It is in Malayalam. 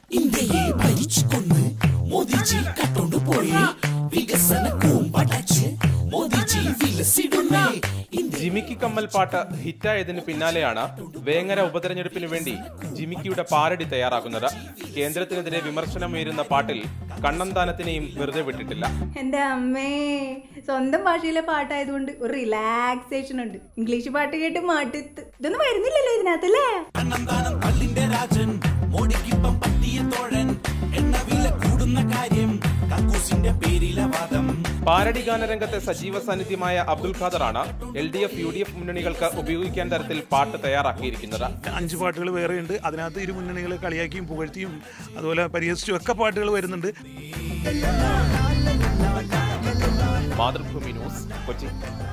ഇന്ത്യയെ ഭരിച്ചു കൊന്ന് മോദിജി കട്ടോണ്ട് പോയി വികസന കൂമ്പടച്ച് മോദിജി വിലസിടുന്നേ ജിമിക്കി കമ്മൽ പാട്ട് ഹിറ്റായതിന് പിന്നാലെയാണ് വേങ്ങര ഉപതെരഞ്ഞെടുപ്പിന് വേണ്ടി ജിമിക്കിയുടെ പാരഡി തയ്യാറാക്കുന്നത് കേന്ദ്രത്തിനെതിരെ വിമർശനമുയരുന്ന പാട്ടിൽ കണ്ണന്താനത്തിനെയും വെറുതെ വിട്ടിട്ടില്ല എൻ്റെ അമ്മേ സ്വന്തം ഭാഷയിലെ പാട്ടായതുകൊണ്ട് ഒരു റിലാക്സേഷൻ ഉണ്ട് ഇംഗ്ലീഷ് പാട്ട് കേട്ട് മടുത്ത് ഇതൊന്നും വരുന്നില്ലല്ലോ ഇതിനകത്തല്ലേ അണ്ണന്താനം പള്ളിന്റെ രാജൻ മോഡിക്കിപ്പം പറ്റിയ തോഴൻ എണ്ണ വില കൂടുന്ന കാര്യം കക്കൂസിന്റെ പേരിലെ വാദം പാരഡി ഗാനരംഗത്തെ സജീവ സാന്നിധ്യമായ അബ്ദുൽ ഖാദറാണ് L D F U D F മുന്നണികൾക്ക് ഉപയോഗിക്കാൻ തരത്തിൽ പാട്ട് തയ്യാറാക്കിയിരിക്കുന്നത് അഞ്ച് പാട്ടുകൾ വേറെയുണ്ട് അതിനകത്ത് ഇരു മുന്നണികളെ കളിയാക്കിയും പുകഴ്ത്തിയും അതുപോലെ പരിഹസിച്ചും ഒക്കെ പാട്ടുകൾ വരുന്നുണ്ട് മാതൃഭൂമി ന്യൂസ് കൊച്ചി